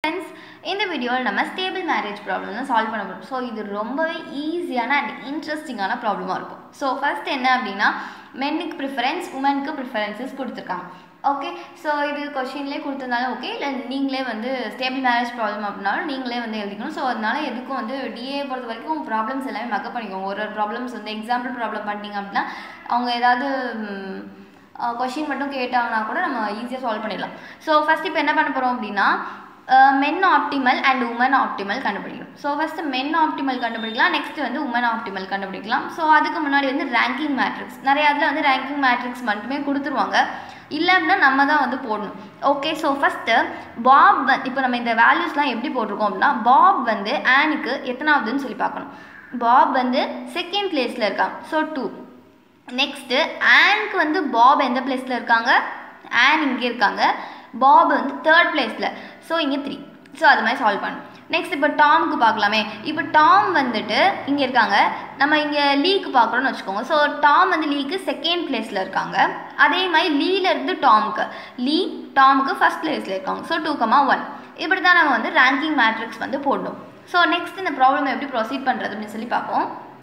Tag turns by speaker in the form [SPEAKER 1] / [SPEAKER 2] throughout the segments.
[SPEAKER 1] friends இந்த வீடியோவில் நம்ம ஸ்டேபிள் மேரேஜ் ப்ராப்ளம் தான் சால்வ் பண்ண போகிறோம் ஸோ இது ரொம்பவே ஈஸியான அண்ட் இன்ட்ரெஸ்டிங்கான ப்ராப்ளமாக இருக்கும் ஸோ ஃபர்ஸ்ட் என்ன அப்படின்னா மென்னுக்கு ப்ரிஃபரன்ஸ் உமனுக்கு ப்ரிஃபரன்சஸ் கொடுத்துருக்காங்க ஓகே ஸோ இது கொஷின்லேயே கொடுத்துருந்தாலும் ஓகே இல்லை நீங்களே வந்து ஸ்டேபிள் மேரேஜ் ப்ராப்ளம் அப்படின்னாலும் நீங்களே வந்து எழுதிக்கணும் ஸோ அதனால எதுக்கும் வந்து டிஏ பொறுத்த வரைக்கும் ப்ராப்ளம்ஸ் எல்லாமே மக்கப் பண்ணிக்கோங்க ஒரு ஒரு ப்ராப்ளம்ஸ் வந்து எக்ஸாம்பிள் ப்ராப்ளம் பண்ணிட்டீங்க அப்படின்னா அவங்க ஏதாவது கொஷின் மட்டும் கேட்டாங்கன்னா கூட நம்ம ஈஸியாக சால்வ் பண்ணிடலாம் ஸோ ஃபஸ்ட் இப்போ என்ன பண்ண போகிறோம் அப்படின்னா men optimal and women optimal கண்டுபிடிக்கணும் ஸோ ஃபஸ்ட்டு மென் ஆப்டிமல் கண்டுபிடிக்கலாம் நெக்ஸ்ட் வந்து உமன் ஆப்டிமல் கண்டுபிடிக்கலாம் ஸோ அதுக்கு முன்னாடி வந்து ரேங்கிங் மேட்ரிக்ஸ் நிறைய இதில் வந்து ரேங்கிங் மேட்ரிக்ஸ் மட்டுமே கொடுத்துருவாங்க இல்லை அப்படின்னா நம்ம தான் வந்து போடணும் ஓகே ஸோ ஃபஸ்ட்டு பாப் இப்போ நம்ம இந்த வேல்யூஸ்லாம் எப்படி போட்டிருக்கோம் அப்படின்னா பாப் வந்து ஆனுக்கு எத்தனாவதுன்னு சொல்லி பார்க்கணும் பாப் வந்து செகண்ட் பிளேஸில் இருக்காங்க ஸோ டூ நெக்ஸ்ட்டு ஆனுக்கு வந்து பாப் எந்த பிளேஸில் இருக்காங்க ஆன் இங்கே இருக்காங்க பாப் வந்து தேர்ட் பிளேஸில் ஸோ இங்கே த்ரீ ஸோ அது மாதிரி சால்வ் பண்ணணும் நெக்ஸ்ட் இப்போ டாமுக்கு பார்க்கலாமே இப்போ டாம் வந்துட்டு இங்கே இருக்காங்க நம்ம இங்கே லீக்கு பார்க்குறோன்னு வச்சுக்கோங்க ஸோ டாம் வந்து லீக்கு செகண்ட் பிளேஸில் இருக்காங்க அதே மாதிரி லீலேருந்து டாமுக்கு லீ டாமுக்கு ஃபஸ்ட் பிளேஸில் இருக்காங்க ஸோ டூ கமா ஒன் இப்படி தான் நம்ம வந்து ரேங்கிங் மேட்ரிக்ஸ் வந்து போடணும் ஸோ நெக்ஸ்ட் இந்த ப்ராப்ளம் எப்படி ப்ரொசீட் பண்ணுறது அப்படின்னு சொல்லி பார்ப்போம்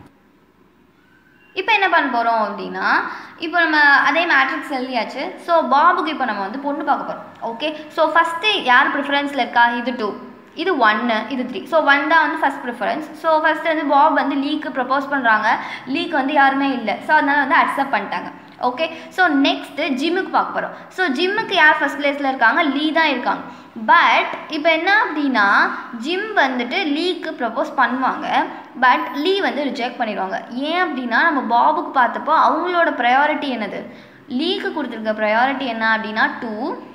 [SPEAKER 1] இப்போ என்ன பண்ண போகிறோம் அப்படின்னா இப்போ நம்ம அதே மேட்ரிக்ஸ் எழுதியாச்சு ஸோ பாபுக்கு இப்போ நம்ம வந்து பொண்ணு பார்க்க போகிறோம் ஓகே ஸோ ஃபஸ்ட்டு யார் ப்ரிஃபரன்ஸில் இருக்கா இது டூ இது ஒன்று இது த்ரீ ஸோ ஒன் தான் வந்து ஃபஸ்ட் ப்ரிஃபரன்ஸ் ஸோ ஃபஸ்ட்டு வந்து பாப் வந்து லீக்கு ப்ரப்போஸ் பண்ணுறாங்க லீக் வந்து யாருமே இல்லை ஸோ அதனால் வந்து அக்செப்ட் பண்ணிட்டாங்க ஓகே ஸோ நெக்ஸ்ட்டு ஜிம்முக்கு பார்க்க போகிறோம் ஸோ ஜிம்முக்கு யார் ஃபஸ்ட் பிளேஸில் இருக்காங்க லீ தான் இருக்காங்க பட் இப்போ என்ன அப்படின்னா ஜிம் வந்துட்டு லீக்கு ப்ரப்போஸ் பண்ணுவாங்க பட் லீ வந்து ரிஜெக்ட் பண்ணிடுவாங்க ஏன் அப்படின்னா நம்ம பாபுக்கு பார்த்தப்போ அவங்களோட ப்ரையாரிட்டி என்னது லீக்கு கொடுத்துருக்க ப்ரையாரிட்டி என்ன அப்படின்னா டூ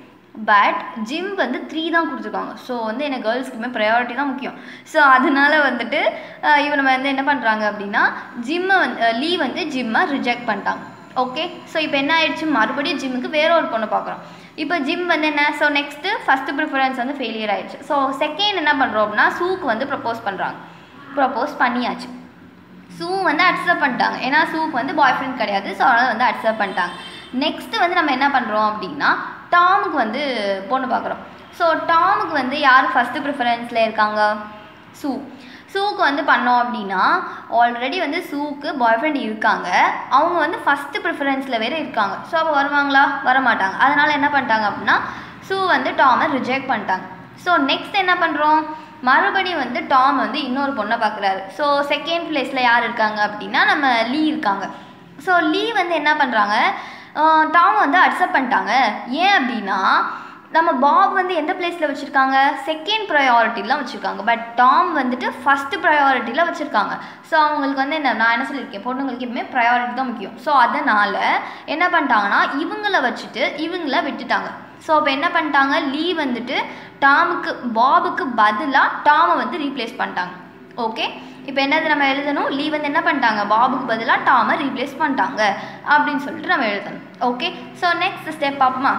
[SPEAKER 1] பட் ஜிம் வந்து த்ரீ தான் கொடுத்துருக்காங்க ஸோ வந்து எனக்கு கேர்ள்ஸ்க்குமே ப்ரையாரிட்டி தான் முக்கியம் ஸோ அதனால வந்துட்டு இவனை வந்து என்ன பண்ணுறாங்க அப்படின்னா ஜிம்மை வந்து லீ வந்து ஜிம்மை ரிஜெக்ட் பண்ணிட்டாங்க ஓகே ஸோ இப்போ என்ன ஆயிடுச்சு மறுபடியும் ஜிம்முக்கு வேற ஒரு பொண்ணு பார்க்குறோம் இப்போ ஜிம் வந்து என்ன ஸோ நெக்ஸ்ட்டு ஃபஸ்ட்டு ப்ரிஃபரன்ஸ் வந்து ஃபெயிலியர் ஆயிடுச்சு ஸோ செகண்ட் என்ன பண்ணுறோம் அப்படின்னா சூக்கு வந்து ப்ரப்போஸ் பண்ணுறாங்க ப்ரப்போஸ் பண்ணியாச்சு சூ வந்து அக்செப்ட் பண்ணிட்டாங்க ஏன்னா சூக்கு வந்து பாய் ஃப்ரெண்ட் கிடையாது ஸோ அதனால் வந்து அக்செப்ட் பண்ணிட்டாங்க நெக்ஸ்ட்டு வந்து நம்ம என்ன பண்ணுறோம் அப்படின்னா டாமுக்கு வந்து பொண்ணு பார்க்குறோம் ஸோ டாமுக்கு வந்து யார் ஃபஸ்ட்டு ப்ரிஃபரன்ஸில் இருக்காங்க சூ சூக்கு வந்து பண்ணோம் அப்படின்னா ஆல்ரெடி வந்து சூக்கு பாய் ஃப்ரெண்ட் இருக்காங்க அவங்க வந்து ஃபஸ்ட்டு ப்ரிஃபரன்ஸில் வேறு இருக்காங்க ஸோ அப்போ வருவாங்களா வர மாட்டாங்க அதனால் என்ன பண்ணிட்டாங்க அப்படின்னா சூ வந்து டாமை ரிஜெக்ட் பண்ணிட்டாங்க ஸோ நெக்ஸ்ட் என்ன பண்ணுறோம் மறுபடியும் வந்து டாம் வந்து இன்னொரு பொண்ணை பார்க்குறாரு ஸோ செகண்ட் பிளேஸில் யார் இருக்காங்க அப்படின்னா நம்ம லீ இருக்காங்க ஸோ லீ வந்து என்ன பண்ணுறாங்க டாம் வந்து அக்செப்ட் பண்ணிட்டாங்க ஏன் அப்படின்னா நம்ம பாப் வந்து எந்த பிளேஸில் வச்சுருக்காங்க செகண்ட் ப்ரையாரிட்டிலாம் வச்சுருக்காங்க பட் டாம் வந்துட்டு ஃபஸ்ட்டு ப்ரையாரிட்டியில் வச்சுருக்காங்க ஸோ அவங்களுக்கு வந்து என்ன நான் என்ன சொல்லியிருக்கேன் பொண்ணுங்களுக்கு எப்பவுமே ப்ரையாரிட்டி தான் முக்கியம் ஸோ அதனால் என்ன பண்ணிட்டாங்கன்னா இவங்கள வச்சுட்டு இவங்கள விட்டுட்டாங்க ஸோ அப்போ என்ன பண்ணிட்டாங்க லீ வந்துட்டு டாமுக்கு பாபுக்கு பதிலாக டாமை வந்து ரீப்ளேஸ் பண்ணிட்டாங்க ஓகே இப்போ என்னது நம்ம எழுதணும் லீ வந்து என்ன பண்ணிட்டாங்க பாபுக்கு பதிலாக டாமை ரீப்ளேஸ் பண்ணிட்டாங்க அப்படின்னு சொல்லிட்டு நம்ம எழுதணும் ஓகே ஸோ நெக்ஸ்ட் ஸ்டெப் பார்ப்போமா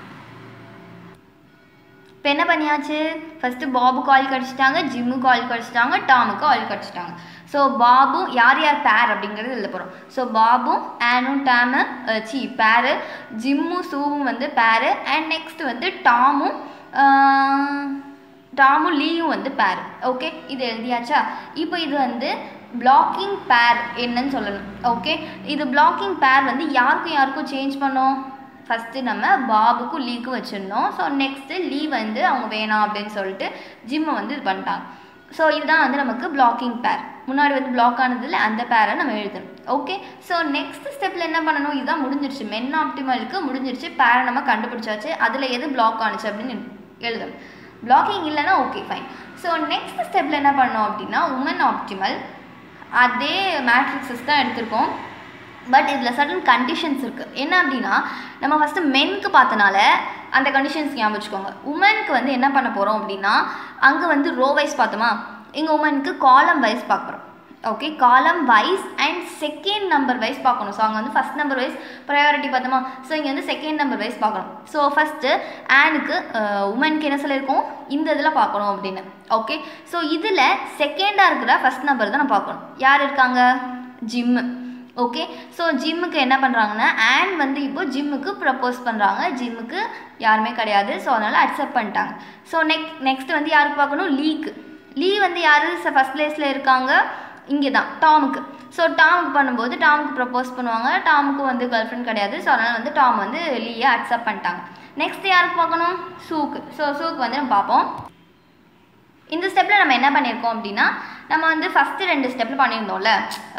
[SPEAKER 1] இப்போ என்ன பண்ணியாச்சு ஃபஸ்ட்டு பாபுக்கு ஆயில் கிடச்சிட்டாங்க ஜிம்முக்கு ஆயில் கிடச்சிட்டாங்க டாமுக்கு ஆயில் கிடச்சிட்டாங்க ஸோ பாபு யார் யார் பேர் அப்படிங்கிறது எழுத போகிறோம் ஸோ பாபும் ஆனும் டேமு சி பேரு ஜிம்மும் சூவும் வந்து பேரு அண்ட் நெக்ஸ்ட் வந்து டாமும் டாமும் லீயும் வந்து பேர் ஓகே இது எழுதியாச்சா இப்போ இது வந்து பிளாக்கிங் பேர் என்னன்னு சொல்லணும் ஓகே இது பிளாக்கிங் பேர் வந்து யாருக்கும் யாருக்கும் சேஞ்ச் பண்ணோம் ஃபஸ்ட்டு நம்ம பாபுக்கும் லீக்கும் வச்சுருந்தோம் ஸோ நெக்ஸ்ட்டு லீ வந்து அவங்க வேணாம் அப்படின்னு சொல்லிட்டு ஜிம்மை வந்து இது பண்ணிட்டாங்க ஸோ இதுதான் வந்து நமக்கு பிளாக்கிங் பேர் முன்னாடி வந்து பிளாக் ஆனதில் அந்த பேரை நம்ம எழுதணும் ஓகே ஸோ நெக்ஸ்ட் ஸ்டெப்பில் என்ன பண்ணணும் இதுதான் முடிஞ்சிருச்சு மென் ஆப்டிமலுக்கு முடிஞ்சிருச்சு பேரை நம்ம கண்டுபிடிச்சாச்சு அதில் எது பிளாக் ஆனிச்சு அப்படின்னு எழுதணும் பிளாக்கிங் இல்லைன்னா ஓகே ஃபைன் ஸோ நெக்ஸ்ட் ஸ்டெப்பில் என்ன பண்ணோம் அப்படின்னா உமன் ஆப்டிமல் அதே மேட்ரிக்ஸஸ் தான் எடுத்திருக்கோம் பட் இதில் சடன் கண்டிஷன்ஸ் இருக்குது என்ன அப்படின்னா நம்ம ஃபஸ்ட்டு மென்க்கு பார்த்தனால அந்த கண்டிஷன்ஸ் ஞாபகம் வச்சுக்கோங்க உமனுக்கு வந்து என்ன பண்ண போகிறோம் அப்படின்னா அங்கே வந்து ரோ வைஸ் பார்த்தோமா இங்கே உமனுக்கு காலம் வைஸ் பார்க்குறோம் okay column wise and second number wise பார்க்கணும் ஸோ அங்கே வந்து ஃபஸ்ட் நம்பர் வைஸ் ப்ரையாரிட்டி பார்த்தோமா ஸோ இங்கே வந்து செகண்ட் நம்பர் வைஸ் பார்க்கணும் ஸோ ஃபஸ்ட்டு ஆனுக்கு உமனுக்கு என்ன சொல்லியிருக்கோம் இந்த இதில் பார்க்கணும் அப்படின்னு ஓகே ஸோ இதில் செகண்டாக இருக்கிற ஃபஸ்ட் நம்பர் தான் நான் பார்க்கணும் யார் இருக்காங்க ஜிம்மு ஓகே ஸோ ஜிம்முக்கு என்ன பண்ணுறாங்கன்னா ஆன் வந்து இப்போ ஜிம்முக்கு ப்ரப்போஸ் பண்ணுறாங்க ஜிம்முக்கு யாருமே கிடையாது ஸோ அதனால் அக்செப்ட் பண்ணிட்டாங்க ஸோ நெக்ஸ்ட் நெக்ஸ்ட் வந்து யாருக்கு பார்க்கணும் லீக்கு லீ வந்து யார் ஃபஸ்ட் பிளேஸில் இருக்காங்க இங்கே தான் டாமுக்கு ஸோ டாமுக்கு பண்ணும்போது டாமுக்கு ப்ரப்போஸ் பண்ணுவாங்க டாமுக்கு வந்து கேர்ள் ஃப்ரெண்ட் கிடையாது ஸோ அதனால் வந்து டாம் வந்து லீயை அக்செப்ட் பண்ணிட்டாங்க நெக்ஸ்ட் யாருக்கு பார்க்கணும் சூக்கு ஸோ சூக்கு வந்து நம்ம பார்ப்போம் இந்த ஸ்டெப்பில் நம்ம என்ன பண்ணியிருக்கோம் அப்படின்னா நம்ம வந்து ஃபஸ்ட்டு ரெண்டு ஸ்டெப்பில் பண்ணியிருந்தோம்ல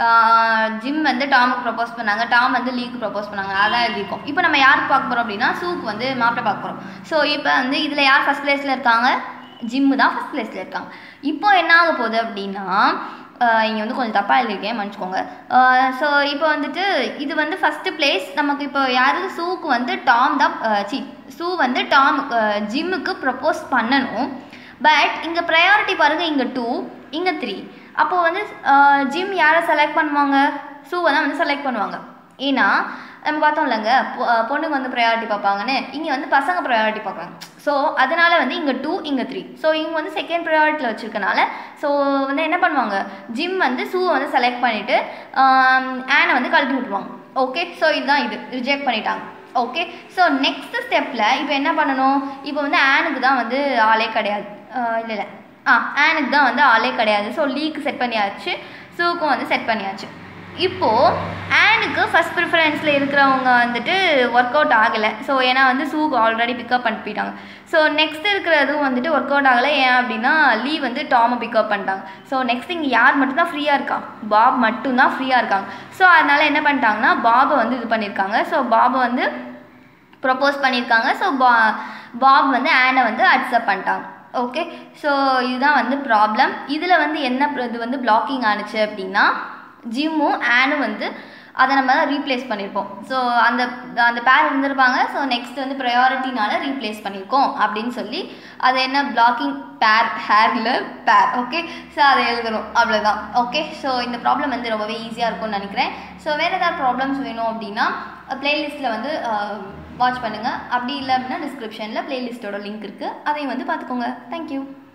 [SPEAKER 1] ஜிம் வந்து டாமுக்கு ப்ரப்போஸ் பண்ணாங்க டாம் வந்து லீக்கு ப்ரப்போஸ் பண்ணாங்க அதான் எழுதியிருக்கோம் இப்போ நம்ம யாருக்கு பார்க்க போகிறோம் அப்படின்னா சூக்கு வந்து மாப்பிள்ளை பார்க்க போகிறோம் ஸோ இப்போ வந்து இதில் யார் ஃபஸ்ட் பிளேஸில் இருக்காங்க ஜிம்மு தான் ஃபஸ்ட் பிளேஸில் இருக்காங்க இப்போ என்ன ஆக போகுது அப்படின்னா இங்கே வந்து கொஞ்சம் தப்பாக எழுதியிருக்கேன் மன்னிச்சுக்கோங்க ஸோ இப்போ வந்துட்டு இது வந்து ஃபஸ்ட்டு பிளேஸ் நமக்கு இப்போ யாரு சூக்கு வந்து டாம் தான் சி சூ வந்து டாம் ஜிம்முக்கு ப்ரப்போஸ் பண்ணணும் பட் இங்கே ப்ரையாரிட்டி பாருங்கள் இங்கே டூ இங்கே த்ரீ அப்போது வந்து ஜிம் யாரை செலக்ட் பண்ணுவாங்க சூவை தான் வந்து செலக்ட் பண்ணுவாங்க ஏன்னா நம்ம பார்த்தோம் இல்லைங்க பொண்ணுங்க வந்து ப்ரையாரிட்டி பார்ப்பாங்கன்னு இங்கே வந்து பசங்க ப்ரையாரிட்டி பார்க்குறாங்க ஸோ அதனால் வந்து இங்கே டூ இங்கே த்ரீ ஸோ இவங்க வந்து செகண்ட் ப்ரையாரிட்டியில் வச்சுருக்கனால ஸோ வந்து என்ன பண்ணுவாங்க ஜிம் வந்து ஷூவை வந்து செலக்ட் பண்ணிவிட்டு ஆனை வந்து கழட்டி விட்டுருவாங்க ஓகே ஸோ இதுதான் இது ரிஜெக்ட் பண்ணிட்டாங்க ஓகே ஸோ நெக்ஸ்ட் ஸ்டெப்பில் இப்போ என்ன பண்ணணும் இப்போ வந்து ஆனுக்கு தான் வந்து ஆளே கிடையாது இல்லை இல்லை ஆ ஆனுக்கு தான் வந்து ஆளே கிடையாது ஸோ லீக்கு செட் பண்ணியாச்சு சூக்கும் வந்து செட் பண்ணியாச்சு இப்போது ஆனுக்கு ஃபஸ்ட் ப்ரிஃபரன்ஸில் இருக்கிறவங்க வந்துட்டு ஒர்க் அவுட் ஆகலை ஸோ ஏன்னா வந்து சூக்கு ஆல்ரெடி பிக்கப் பண்ணிட்டு போயிட்டாங்க ஸோ நெக்ஸ்ட் இருக்கிறதும் வந்துட்டு ஒர்க் அவுட் ஆகலை ஏன் அப்படின்னா லீ வந்து டாமை பிக்கப் பண்ணிட்டாங்க ஸோ நெக்ஸ்ட் இங்கே யார் மட்டும்தான் ஃப்ரீயாக இருக்கா பாப் மட்டும்தான் ஃப்ரீயாக இருக்காங்க ஸோ அதனால் என்ன பண்ணிட்டாங்கன்னா பாபை வந்து இது பண்ணியிருக்காங்க ஸோ பாபை வந்து ப்ரப்போஸ் பண்ணியிருக்காங்க ஸோ பா பாப் வந்து ஆனை வந்து அக்செப்ட் பண்ணிட்டாங்க ஓகே ஸோ இதுதான் வந்து ப்ராப்ளம் இதில் வந்து என்ன இது வந்து பிளாக்கிங் ஆணுச்சு அப்படின்னா ஜிம்மும் ஆனும் வந்து அதை நம்ம ரீப்ளேஸ் பண்ணியிருப்போம் ஸோ அந்த அந்த பேர் இருந்திருப்பாங்க ஸோ நெக்ஸ்ட் வந்து ப்ரையாரிட்டினால ரீப்ளேஸ் பண்ணியிருக்கோம் அப்படின்னு சொல்லி அது என்ன பிளாக்கிங் பேர் ஹேரில் பேர் ஓகே ஸோ அதை எழுதுறோம் அவ்வளோதான் ஓகே ஸோ இந்த ப்ராப்ளம் வந்து ரொம்பவே ஈஸியாக இருக்கும்னு நினைக்கிறேன் ஸோ வேறு ஏதாவது ப்ராப்ளம்ஸ் வேணும் அப்படின்னா ப்ளேலிஸ்ட்டில் வந்து வாட்ச் பண்ணுங்கள் அப்படி இல்லை அப்படின்னா டிஸ்கிரிப்ஷனில் ப்ளேலிஸ்ட்டோட லிங்க் இருக்குது அதையும் வந்து பார்த்துக்கோங்க தேங்க்யூ